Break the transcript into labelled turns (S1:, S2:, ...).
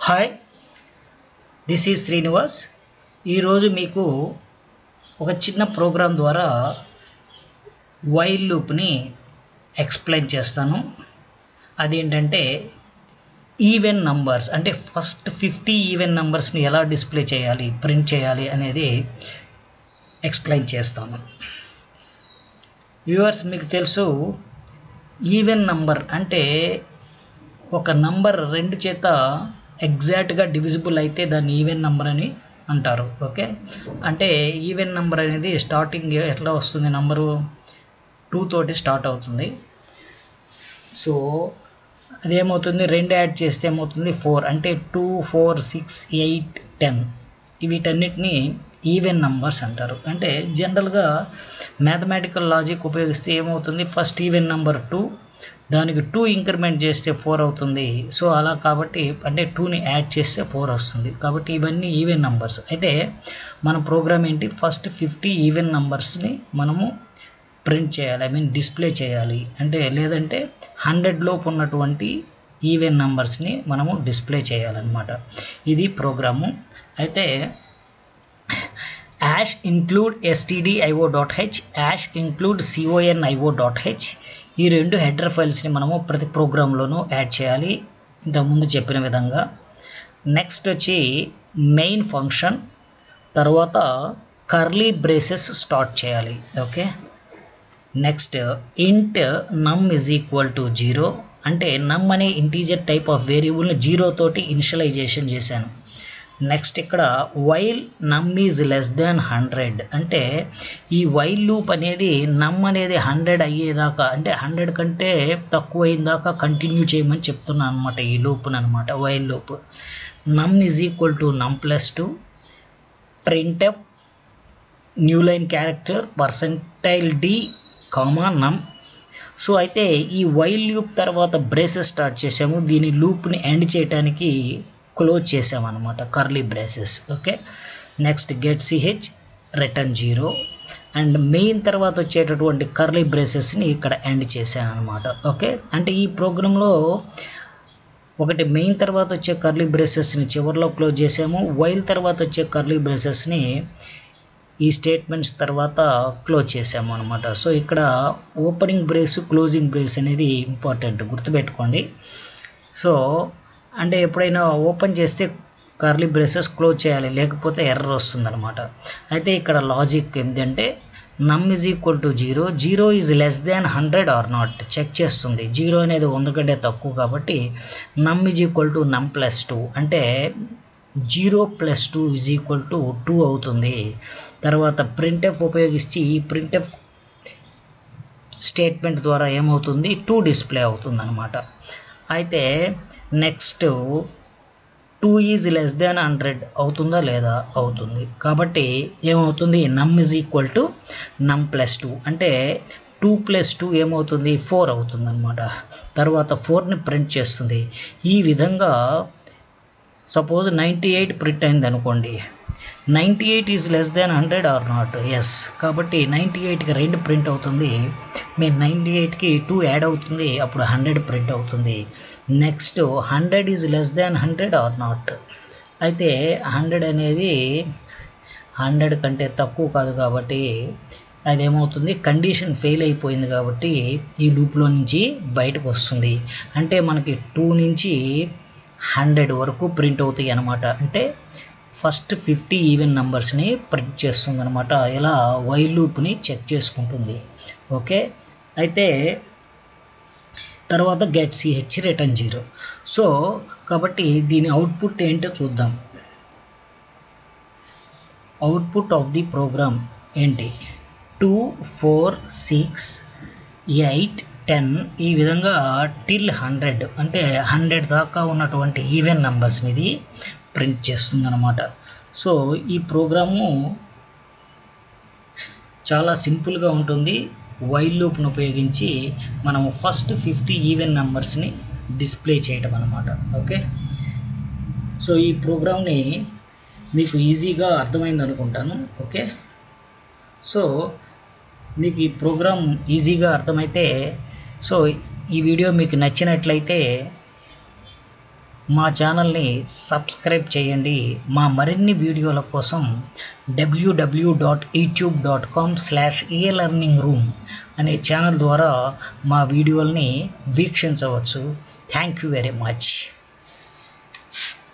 S1: hi this is Srinivas ఈరోజు మీకు ఒక చిన్న ప్రోగ్రాం ద్వారా వైల్ లూప్ని ఎక్స్ప్లెయిన్ చేస్తాను అదేంటంటే ఈవెన్ నంబర్స్ అంటే ఫస్ట్ ఫిఫ్టీ ఈవెన్ నంబర్స్ని ఎలా డిస్ప్లే చేయాలి ప్రింట్ చేయాలి అనేది ఎక్స్ప్లెయిన్ చేస్తాను వ్యూవర్స్ మీకు తెలుసు ఈవెన్ నంబర్ అంటే ఒక నంబర్ రెండు చేత ఎగ్జాక్ట్గా డివిజిబుల్ అయితే దాన్ని ఈవెన్ నంబర్ అని అంటారు ఓకే అంటే ఈవెన్ నంబర్ అనేది స్టార్టింగ్ ఎట్లా వస్తుంది నంబరు టూ తోటి స్టార్ట్ అవుతుంది సో అదేమవుతుంది రెండు యాడ్ చేస్తే ఏమవుతుంది ఫోర్ అంటే two four six eight ten వీటన్నిటిని ఈవెన్ నంబర్స్ అంటారు అంటే జనరల్గా మ్యాథమెటికల్ లాజిక్ ఉపయోగిస్తే ఏమవుతుంది ఫస్ట్ ఈవెన్ నంబర్ టూ దానికి టూ ఇంక్రిమెంట్ చేస్తే ఫోర్ అవుతుంది సో అలా కాబట్టి అంటే టూని యాడ్ చేస్తే ఫోర్ వస్తుంది కాబట్టి ఇవన్నీ ఈవెన్ నంబర్స్ అయితే మన ప్రోగ్రామ్ ఏంటి ఫస్ట్ ఫిఫ్టీ ఈవెన్ నంబర్స్ని మనము ప్రింట్ చేయాలి ఐ మీన్ డిస్ప్లే చేయాలి అంటే లేదంటే హండ్రెడ్ లోపు ఉన్నటువంటి ఈవెన్ నంబర్స్ని మనము డిస్ప్లే చేయాలన్నమాట ఇది ప్రోగ్రాము అయితే hash include STD IO dot H hash include CON IO dot H ఈ రెండు హెడర్ ఫైల్స్ని మనము ప్రతి ప్రోగ్రాంలోనూ యాడ్ చేయాలి ఇంతకుముందు చెప్పిన విధంగా నెక్స్ట్ వచ్చి మెయిన్ ఫంక్షన్ తర్వాత కర్లీ బ్రేసెస్ స్టార్ట్ చేయాలి okay next int num is equal to zero అంటే నమ్ అనే ఇంటీజర్ టైప్ ఆఫ్ వేరియబుల్ని జీరో తోటి ఇనిషియలైజేషన్ చేశాను నెక్స్ట్ ఇక్కడ while num is less than hundred అంటే ఈ వైల్ లూప్ అనేది నమ్ అనేది హండ్రెడ్ అయ్యేదాకా అంటే హండ్రెడ్ కంటే తక్కువ అయిందాకా కంటిన్యూ చేయమని చెప్తున్నాను అనమాట ఈ లూప్ని అనమాట while loop num is equal to num plus two print F new line character percentile D comma num so అయితే ఈ వైల్ లూప్ తర్వాత బ్రేసెస్ స్టార్ట్ చేసాము దీని లూప్ని ఎండ్ చేయడానికి క్లోజ్ చేసామన్నమాట curly braces okay next get CH return zero and main తర్వాత వచ్చేటటువంటి కర్లీ బ్రేసెస్ని ఇక్కడ ఎండ్ చేశాను అనమాట ఓకే అంటే ఈ ప్రోగ్రాంలో ఒకటి మెయిన్ తర్వాత వచ్చే కర్లీ బ్రేసెస్ని చివరిలో క్లోజ్ చేసాము వైల్ తర్వాత వచ్చే కర్లీ బ్రేసెస్ని ఈ స్టేట్మెంట్స్ తర్వాత క్లోజ్ చేసాము అనమాట సో ఇక్కడ ఓపెనింగ్ బ్రేస్ క్లోజింగ్ బ్రేస్ అనేది ఇంపార్టెంట్ గుర్తుపెట్టుకోండి సో అంటే ఎప్పుడైనా ఓపెన్ చేస్తే కర్లీ బ్రేసెస్ క్లోజ్ చేయాలి లేకపోతే ఎర్రర్ వస్తుందన్నమాట అయితే ఇక్కడ లాజిక్ ఏంటంటే num is equal to zero zero is less than hundred or not check చేస్తుంది జీరో అనేది వంద కంటే తక్కువ కాబట్టి num is equal to num plus two అంటే zero plus two is equal to two అవుతుంది తర్వాత ప్రింట్ఎఫ్ ఉపయోగించి ఈ ప్రింట్ఎఫ్ స్టేట్మెంట్ ద్వారా ఏమవుతుంది టూ డిస్ప్లే అవుతుంది అనమాట అయితే next two is less than hundred అవుతుందా లేదా అవుతుంది కాబట్టి ఏమవుతుంది num is equal to num plus two అంటే టూ ప్లస్ టూ ఏమవుతుంది ఫోర్ అవుతుంది అనమాట తర్వాత ఫోర్ని ప్రింట్ చేస్తుంది ఈ విధంగా సపోజ్ నైంటీ ఎయిట్ ప్రింట్ అయింది అనుకోండి ninety eight is less than hundred or not yes కాబట్టి నైంటీ ఎయిట్కి రెండు ప్రింట్ అవుతుంది మీ నైంటీ ఎయిట్కి టూ యాడ్ అవుతుంది అప్పుడు హండ్రెడ్ ప్రింట్ అవుతుంది next hundred is less than hundred or not అయితే హండ్రెడ్ అనేది హండ్రెడ్ కంటే తక్కువ కాదు కాబట్టి అదేమవుతుంది కండిషన్ ఫెయిల్ అయిపోయింది కాబట్టి ఈ లూప్లో నుంచి బయటకు వస్తుంది అంటే మనకి టూ నుంచి హండ్రెడ్ వరకు ప్రింట్ అవుతాయి అన్నమాట అంటే ఫస్ట్ ఫిఫ్టీ ఈవెన్ నంబర్స్ని ప్రింట్ చేస్తుంది అనమాట ఇలా వైల్ లూప్ని చెక్ చేసుకుంటుంది ఓకే అయితే తర్వాత get CH return zero so కాబట్టి దీని అవుట్పుట్ ఏంటో చూద్దాం అవుట్పుట్ ఆఫ్ ది ప్రోగ్రామ్ ఏంటి two four six eight ten ఈ విధంగా టిల్ హండ్రెడ్ అంటే హండ్రెడ్ దాకా ఉన్నటువంటి ఈవెన్ నంబర్స్ని ఇది ప్రింట్ చేస్తుంది అనమాట సో ఈ ప్రోగ్రాము చాలా సింపుల్గా ఉంటుంది వైల్ లూప్ను ఉపయోగించి మనము ఫస్ట్ ఫిఫ్టీ ఈవెన్ నంబర్స్ని డిస్ప్లే చేయడం అనమాట ఓకే సో ఈ ప్రోగ్రామ్ని మీకు ఈజీగా అర్థమైంది అనుకుంటాను ఓకే సో మీకు ఈ ప్రోగ్రామ్ ఈజీగా అర్థమైతే సో ఈ వీడియో మీకు నచ్చినట్లయితే మా ఛానల్ని సబ్స్క్రైబ్ చేయండి మా మరిన్ని వీడియోల కోసం WW dot YouTube dot com slash A learning room అనే ఛానల్ ద్వారా మా వీడియోల్ని వీక్షించవచ్చు థ్యాంక్ యూ వెరీ మచ్